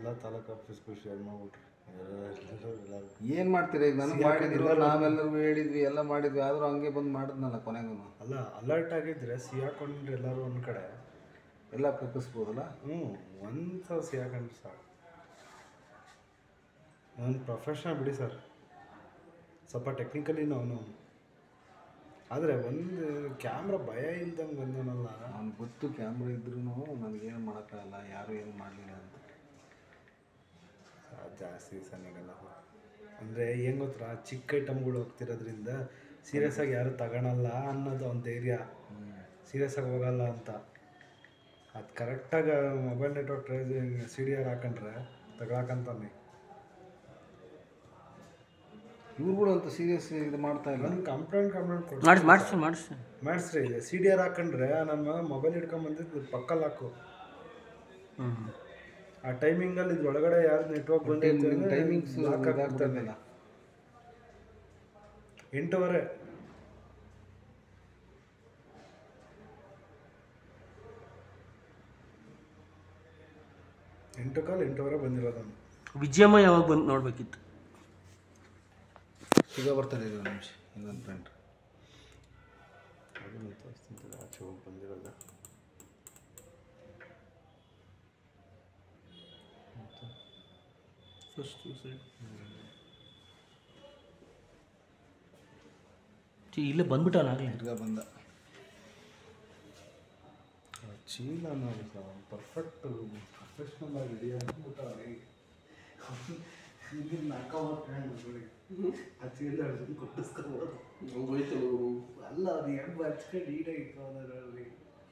ಎಲ್ಲ ತಾಲೂಕು ಆಫೀಸ್ಗೂ ಶೇರ್ ಮಾಡ್ಬಿಟ್ರು ಎಲ್ಲರೂ ಎಲ್ಲರೂ ಏನು ಮಾಡ್ತೀರಾ ಈಗ ನನಗೆ ಮಾಡಿದ್ರು ನಾವೆಲ್ಲರೂ ಹೇಳಿದ್ವಿ ಎಲ್ಲ ಮಾಡಿದ್ವಿ ಆದರೂ ಹಂಗೆ ಬಂದು ಮಾಡಿದ್ನಲ್ಲ ಕೊನೆಗೂ ಅಲ್ಲ ಅಲರ್ಟ್ ಆಗಿದ್ರೆ ಸಿಹಾಕೊಂಡ್ರೆ ಎಲ್ಲರೂ ಒಂದು ಕಡೆ ಎಲ್ಲ ಕಕ್ಕಿಸ್ಬೋದಲ್ಲ ಹ್ಞೂ ಒಂದು ಸಾವಿರ ಸಿಹಾಕೊಂಡ್ರೆ ಸಾಕು ಒಂದು ಪ್ರೊಫೆಷನಲ್ ಬಿಡಿ ಸರ್ ಸ್ವಲ್ಪ ಟೆಕ್ನಿಕಲಿ ಅವನು ಆದರೆ ಒಂದು ಕ್ಯಾಮ್ರಾ ಭಯ ಇಲ್ದಂಗೆ ಬಂದನಲ್ಲ ಅವ್ನು ಗೊತ್ತು ಕ್ಯಾಮ್ರಾ ಇದ್ರೂ ನನಗೇನು ಮಾಡೋಕ್ಕಾಗಲ್ಲ ಯಾರು ಏನು ಮಾಡಲಿಲ್ಲ ಅಂತ ಅದು ಜಾಸ್ತಿ ಸನಿಗಲ್ಲ ಅಂದರೆ ಏನು ಗೊತ್ತಾ ಚಿಕ್ಕ ಐಟಮ್ಗಳು ಹೋಗ್ತಿರೋದ್ರಿಂದ ಸೀರಿಯಸ್ ಆಗಿ ಯಾರು ತಗೊಳಲ್ಲ ಅನ್ನೋದು ಅವ್ನ ಧೈರ್ಯ ಸೀರಿಯಸ್ ಆಗಿ ಹೋಗಲ್ಲ ಅಂತ ಅದು ಕರೆಕ್ಟಾಗಿ mobile network trace C D R ಹಾಕೊಂಡ್ರೆ ತಗೊಳಕಂತಾನೆ ಇವ್ರುಗಳು ಅಂತ ಸೀರಿಯಸ್ ಇದು ಮಾಡ್ತಾ ಇಲ್ಲ ನಾನು ಕಂಪ್ಲೇಂಟ್ ಕಂಪ್ಲೇಂಟ್ ಕೊಡ್ತೀನಿ ಮಾಡಿಸಿ ಮಾಡಿಸಿ ಮಾಡಿಸಿ ಮಾಡಿಸ್ರಿ ಇದೆ ಸಿ ಡಿ ಆರ್ ಹಾಕೊಂಡ್ರೆ ನನ್ನ ಮಗ ಮೊಬೈಲ್ ಹಿಡ್ಕೊಂಡ್ ಬಂದಿದ್ದು ಪಕ್ಕಲ್ಲಿ ಹಾಕು ಹ್ಞೂ ಆ ಟೈಮಿಂಗಲ್ಲಿ ಇದ್ರ ಒಳಗಡೆ ಯಾರು ನೆಟ್ವರ್ಕ್ ಬಂದಿದೆ ಟೈಮಿಂಗ್ಸ್ ಹಾಕಾಗ್ತದೆ ಎಂಟೂವರೆ ಎಂಟು ಕಾಲ್ ಎಂಟೂವರೆ ಬಂದಿರೋದು ವಿಜಯಮ್ಮ ಯಾವಾಗ ಬಂದು ನೋಡ್ಬೇಕಿತ್ತು ಈಗ ಬರ್ತಾರೆ ಇದು ನಿಮಿಷ ಇನ್ನೊಂದು ಫ್ರೆಂಡ್ ಅದನ್ನು ತೋರಿಸ್ತೀನಿ ಆಚೆ ಹೋಗಿ ಬಂದಿರೋದ ಫಸ್ಟ್ ಇಲ್ಲೇ ಬಂದ್ಬಿಟ್ಟವನಾಗಲೇ ತಿರ್ಗಾ ಬಂದ ಆ ಚೀಲ ನೋಡಿ ಸರ್ ಪರ್ಫೆಕ್ಟ್ ಪ್ರೊಫೆಷ್ನಲ್ ಆಗಿ ರೆಡಿ ಆಗಿಬಿಟ್ಟಾರೆ ಆ ಚೀಲ ಹಿಡ್ದು ಕೊಟ್ಟಿಸ್ಕೊಬೋದು ಅಲ್ಲ ಅದು ಹೆಂಗೆ ಹಚ್ಕೊಂಡು ನೀಟಾಗಿ ಇಟ್ಕೊಂಡ್ರಿ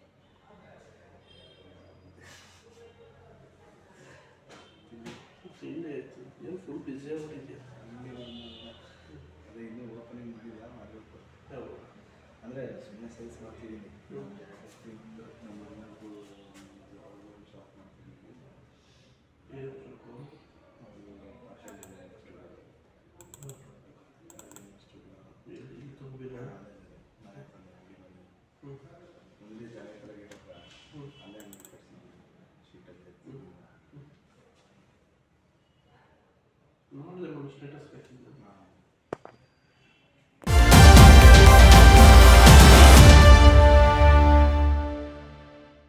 ಫುಲ್ ಬಿಸಿ ಆಗ್ಬಿಟ್ಟಿದ್ಯಾ ಅದೇ ಇನ್ನೂ ಓಪನಿಂಗ್ ಮಾಡಿಲ್ಲ ಮಾಡಬೇಕು ಅಂದರೆ ಸುಮ್ಮನೆ ಸೇಲ್ಸ್ ಮಾಡ್ತಿದ್ದೀನಿ ನಮ್ಮ ಅಣ್ಣಗೂ ಶಾಪ್ ಮಾಡ್ತಿದ್ದೀನಿ ಮುಂದೆ ಜಾಗ ಕಡೆಗೆ ಅಲ್ಲೇ ಶೀಟಲ್ಲಿ ನೋಡಿದೆ ಸ್ಟೇಟಸ್ ಹಾಕಿದ್ದೆ ಹಾಂ